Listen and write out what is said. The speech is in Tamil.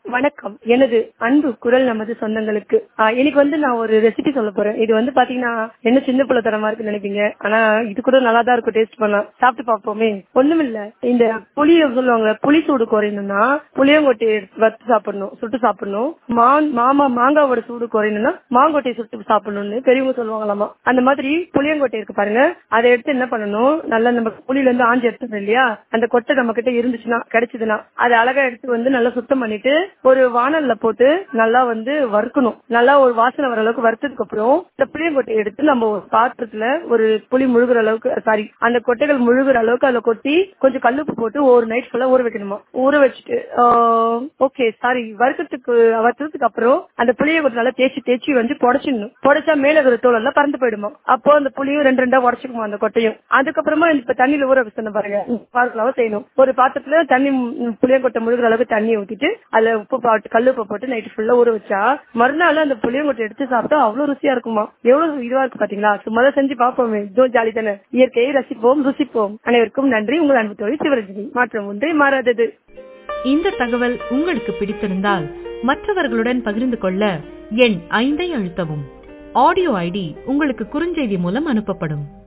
வணக்கம் எனது அன்பு குரல் நமது சொந்தங்களுக்கு ஆஹ் இன்னைக்கு வந்து நான் ஒரு ரெசிபி சொல்ல போறேன் இது வந்து பாத்தீங்கன்னா என்ன சின்ன பிள்ளை தரமா இருக்குன்னு நினைப்பீங்க ஆனா இது கூட நல்லா தான் இருக்கும் டேஸ்ட் பண்ணா சாப்பிட்டு பார்ப்போமே ஒண்ணுமில்ல இந்த புளிய சொல்லுவாங்க புளி சூடு குறையணும்னா புளியங்கொட்டையை வறுத்து சாப்பிடணும் சுட்டு சாப்பிடணும் மா- மாமா மாங்காவோட சூடு குறையணும்னா மாங்கொட்டையை சுட்டு சாப்பிடணும்னு பெரியவங்க சொல்லுவாங்களாமா அந்த மாதிரி புளியங்கொட்டை இருக்கு பாருங்க அதை எடுத்து என்ன பண்ணணும் நல்லா நம்ம புளியில இருந்து ஆஞ்சி எடுத்துறோம் இல்லையா அந்த கொட்டை நம்ம கிட்ட இருந்துச்சுன்னா கிடைச்சதுன்னா அதை அழகா எடுத்து வந்து நல்லா சுத்தம் பண்ணிட்டு ஒரு வானல்ல போட்டு நல்லா வந்து வறுக்கணும் நல்லா ஒரு வாசனை வர அளவுக்கு வறுத்ததுக்கு அப்புறம் இந்த புளியங்கொட்டையை எடுத்து நம்ம ஒரு பாத்திரத்துல ஒரு புளி முழுகுற அளவுக்கு சாரி அந்த கொட்டைகள் முழுகுற அளவுக்கு அதுல கொட்டி கொஞ்சம் கல்லுப்பு போட்டு ஒரு நைட் ஃபுல்லா ஊற வைக்கணுமா ஊற வச்சுட்டு ஓகே சாரி வறுக்கிறதுக்கு வறுத்ததுக்கு அப்புறம் அந்த புளியை கொஞ்சம் நல்லா தேய்ச்சி தேய்ச்சி வந்து புடைச்சிடணும் புடைச்சா மேல இருக்கிற தோல் எல்லாம் பறந்து போயிடுமா அப்போ அந்த புளியும் ரெண்டு ரெண்டா உடச்சுக்குமா அந்த கொட்டையும் அதுக்கப்புறமா இப்ப தண்ணியில ஊற வச்சு பாருங்க பார்க்கலாம் செய்யணும் ஒரு பாத்திரத்துல தண்ணி ம், புளியங்கொட்டை முழுகிற அளவுக்கு தண்ணி ஊத்திட்டு அதுல உப்பு போட்டு கல்லு உப்பு போட்டு நைட்டு ஃபுல்லா ஊற வச்சா மறுநாள் அந்த புளியங்கொட்டை எடுத்து சாப்பிட்டா அவ்வளவு ருசியா இருக்குமா எவ்வளவு இதுவா இருக்கு பாத்தீங்களா சும்மா தான் செஞ்சு பார்ப்போமே இதுவும் ஜாலி தானே இயற்கையை ரசிப்போம் ருசிப்போம் அனைவருக்கும் நன்றி உங்கள் அன்பு தோழி சிவரஞ்சனி மாற்றம் ஒன்றே மாறாதது இந்த தகவல் உங்களுக்கு பிடித்திருந்தால் மற்றவர்களுடன் பகிர்ந்து கொள்ள எண் ஐந்தை அழுத்தவும் ஆடியோ ஐடி உங்களுக்கு குறுஞ்செய்தி மூலம் அனுப்பப்படும்